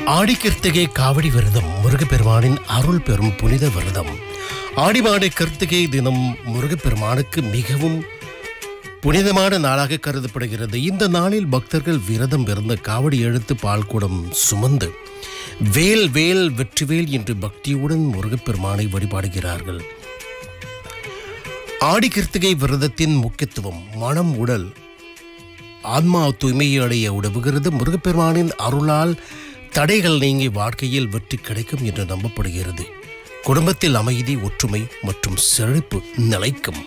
ஆடி கிருத்திகை காவடி விரதம் முருகப்பெருமானின் அருள் பெறும் புனித விரதம் ஆடி மாடி கிருத்திகை தினம் முருகப்பெருமானுக்கு மிகவும் புனிதமான நாளாக கருதப்படுகிறது இந்த நாளில் பக்தர்கள் விரதம் இருந்து காவடி எழுத்து பால்குடம் சுமந்து வேல் வேல் வெற்றிவேல் என்று பக்தியுடன் முருகப்பெருமானை வழிபாடுகிறார்கள் ஆடி கிருத்திகை விரதத்தின் முக்கியத்துவம் மனம் உடல் ஆன்மா தூய்மையை அடைய உதவுகிறது முருகப்பெருமானின் அருளால் தடைகள் நீங்கி வாழ்க்கையில் வெற்றி கிடைக்கும் என்று நம்பப்படுகிறது குடும்பத்தில் அமைதி ஒற்றுமை மற்றும் செழிப்பு நிலைக்கும்